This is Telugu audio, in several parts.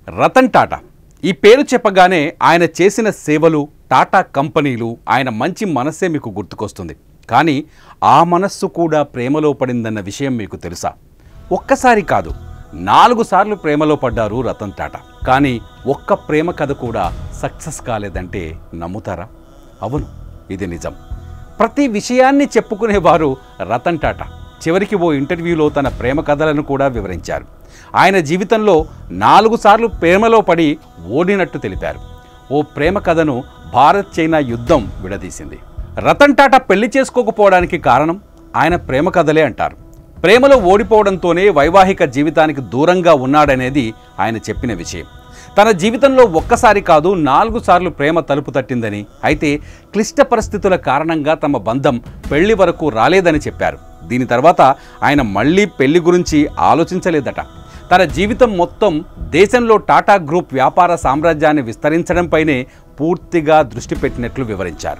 రతన్ టాటా ఈ పేరు చెప్పగానే ఆయన చేసిన సేవలు టాటా కంపెనీలు ఆయన మంచి మనస్సే మీకు గుర్తుకొస్తుంది కానీ ఆ మనస్సు కూడా ప్రేమలో పడిందన్న విషయం మీకు తెలుసా ఒక్కసారి కాదు నాలుగు సార్లు ప్రేమలో పడ్డారు రతన్ టాటా కానీ ఒక్క ప్రేమ కథ కూడా సక్సెస్ కాలేదంటే నమ్ముతారా అవును ఇది నిజం ప్రతి విషయాన్ని చెప్పుకునేవారు రతన్ టాటా చివరికి ఓ ఇంటర్వ్యూలో తన ప్రేమ కథలను కూడా వివరించారు ఆయన జీవితంలో నాలుగు సార్లు ప్రేమలో పడి ఓడినట్టు తెలిపారు ఓ ప్రేమ కథను భారత్ చైనా యుద్ధం విడదీసింది రతన్ టాటా పెళ్లి చేసుకోకపోవడానికి కారణం ఆయన ప్రేమ కథలే అంటారు ప్రేమలో ఓడిపోవడంతోనే వైవాహిక జీవితానికి దూరంగా ఉన్నాడనేది ఆయన చెప్పిన విషయం తన జీవితంలో ఒక్కసారి కాదు నాలుగు సార్లు ప్రేమ తలుపు తట్టిందని అయితే క్లిష్ట పరిస్థితుల కారణంగా తమ బంధం పెళ్లి వరకు రాలేదని చెప్పారు దీని తర్వాత ఆయన మళ్ళీ పెళ్లి గురించి ఆలోచించలేదట తన జీవితం మొత్తం దేశంలో టాటా గ్రూప్ వ్యాపార సామ్రాజ్యాన్ని విస్తరించడంపైనే పూర్తిగా దృష్టి పెట్టినట్లు వివరించారు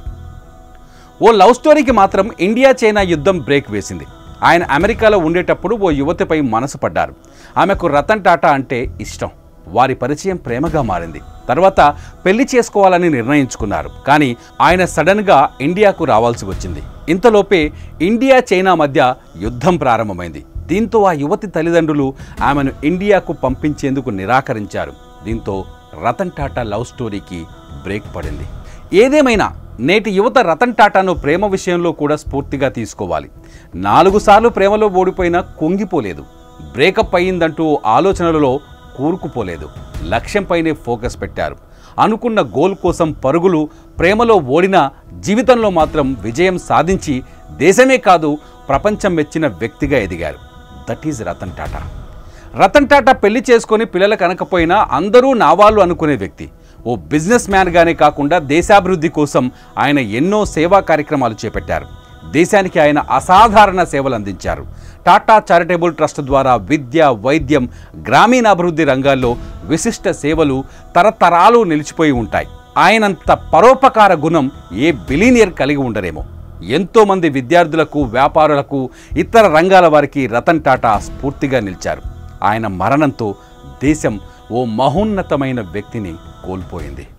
ఓ లవ్ స్టోరీకి మాత్రం ఇండియా చైనా యుద్ధం బ్రేక్ వేసింది ఆయన అమెరికాలో ఉండేటప్పుడు ఓ యువతిపై మనసు పడ్డారు ఆమెకు రతన్ టాటా అంటే ఇష్టం వారి పరిచయం ప్రేమగా మారింది తర్వాత పెళ్లి చేసుకోవాలని నిర్ణయించుకున్నారు కానీ ఆయన సడన్గా ఇండియాకు రావాల్సి వచ్చింది ఇంతలోపే ఇండియా చైనా మధ్య యుద్ధం ప్రారంభమైంది దీంతో ఆ యువతి తల్లిదండ్రులు ఆమెను ఇండియాకు పంపించేందుకు నిరాకరించారు దీంతో రతన్ టాటా లవ్ స్టోరీకి బ్రేక్ పడింది ఏదేమైనా నేటి యువత రతన్ టాటాను ప్రేమ విషయంలో కూడా స్ఫూర్తిగా తీసుకోవాలి నాలుగు సార్లు ప్రేమలో ఓడిపోయినా కుంగిపోలేదు బ్రేకప్ అయ్యిందంటూ ఆలోచనలలో కూరుకుపోలేదు లక్ష్యంపైనే ఫోకస్ పెట్టారు అనుకున్న గోల్ కోసం పరుగులు ప్రేమలో ఓడినా జీవితంలో మాత్రం విజయం సాధించి దేశమే కాదు ప్రపంచం మెచ్చిన వ్యక్తిగా ఎదిగారు దట్ ఈజ్ రతన్ టాటా రతన్ టాటా పెళ్లి చేసుకొని పిల్లలు కనకపోయినా అందరూ నావాళ్ళు అనుకునే వ్యక్తి ఓ బిజినెస్ మ్యాన్గానే కాకుండా దేశాభివృద్ధి కోసం ఆయన ఎన్నో సేవా కార్యక్రమాలు చేపట్టారు దేశానికి ఆయన అసాధారణ సేవలు అందించారు టాటా చారిటబుల్ ట్రస్ట్ ద్వారా విద్య వైద్యం గ్రామీణాభివృద్ధి రంగాల్లో విశిష్ట సేవలు తరతరాలు నిలిచిపోయి ఉంటాయి ఆయనంత పరోపకార గుణం ఏ బిలీనియర్ కలిగి ఉండరేమో ఎంతోమంది విద్యార్థులకు వ్యాపారులకు ఇతర రంగాల వారికి రతన్ టాటా స్ఫూర్తిగా నిలిచారు ఆయన మరణంతో దేశం ఓ మహోన్నతమైన వ్యక్తిని కోల్పోయింది